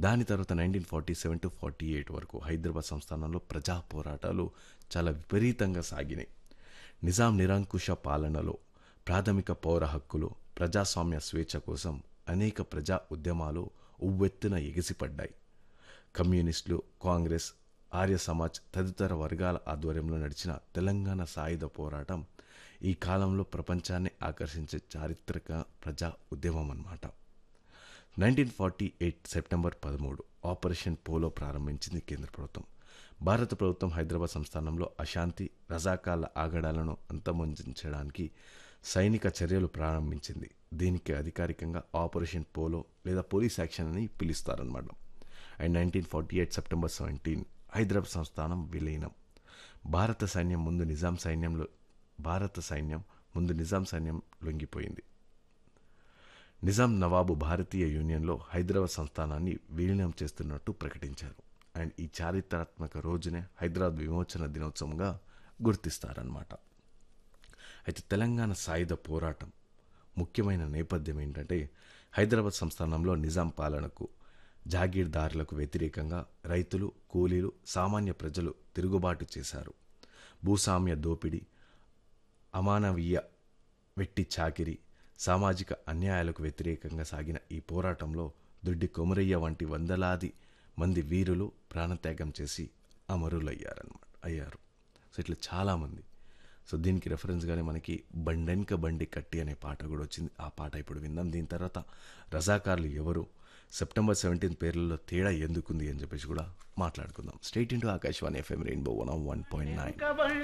దాని తర్వాత nineteen forty seven to forty eight వరకు హైదరాబాద్ సంస్థానంలో ప్రజా పోరాటాలు చాలా విపరీతంగా సాగినాయి నిజాం నిరంకుశ పాలనలో ప్రాథమిక పౌర హక్కులు ప్రజాస్వామ్య స్వేచ్ఛ కోసం అనేక ప్రజా ఉద్యమాలు ఉవ్వెత్తున ఎగిసిపడ్డాయి కమ్యూనిస్టులు కాంగ్రెస్ ఆర్య సమాజ్ తదితర వర్గాల ఆధ్వర్యంలో నడిచిన తెలంగాణ సాయుధ పోరాటం ఈ కాలంలో ప్రపంచాన్ని ఆకర్షించే చారిత్రక ప్రజా ఉద్యమం అన్నమాట నైన్టీన్ ఫార్టీ ఎయిట్ సెప్టెంబర్ పదమూడు ఆపరేషన్ పోలో ప్రారంభించింది కేంద్ర ప్రభుత్వం భారత ప్రభుత్వం హైదరాబాద్ సంస్థానంలో అశాంతి రజాకాల ఆగడాలను అంతమొందించడానికి సైనిక చర్యలు ప్రారంభించింది దీనికి అధికారికంగా ఆపరేషన్ పోలో లేదా పోలీస్ యాక్షన్ అని పిలుస్తారన్నమాట and nineteen forty eight September seventeen Hyderabad సంస్థానం విలీనం భారత సైన్యం ముందు నిజాం సైన్యంలో భారత సైన్యం ముందు నిజాం సైన్యం లొంగిపోయింది నిజాం నవాబు భారతీయ యూనియన్లో హైదరాబాద్ సంస్థానాన్ని విలీనం చేస్తున్నట్టు ప్రకటించారు అండ్ ఈ చారిత్రాత్మక రోజునే హైదరాబాద్ విమోచన దినోత్సవంగా గుర్తిస్తారన్నమాట అయితే తెలంగాణ సాయుధ పోరాటం ముఖ్యమైన నేపథ్యం ఏంటంటే హైదరాబాద్ సంస్థానంలో నిజాం పాలనకు జాగీర్దారులకు వ్యతిరేకంగా రైతులు కూలీలు సామాన్య ప్రజలు తిరుగుబాటు చేశారు భూస్వామ్య దోపిడీ అమానవీయ వెట్టి చాకిరి సామాజిక అన్యాయాలకు వ్యతిరేకంగా సాగిన ఈ పోరాటంలో దొడ్డి కొమరయ్య వంటి వందలాది మంది వీరులు ప్రాణత్యాగం చేసి అమరులయ్యారనమాట అయ్యారు సో ఇట్లా చాలామంది సో దీనికి రెఫరెన్స్గానే మనకి బండెన్క బండి కట్టి అనే పాట కూడా వచ్చింది ఆ పాట ఇప్పుడు విందాం దీని తర్వాత రజాకార్లు ఎవరు సెప్టెంబర్ సెవెంటీన్త్ పేర్లలో తేడా ఎందుకుంది అని చెప్పేసి కూడా మాట్లాడుకుందాం stay tuned to Akashvani FM rainbow one one point nine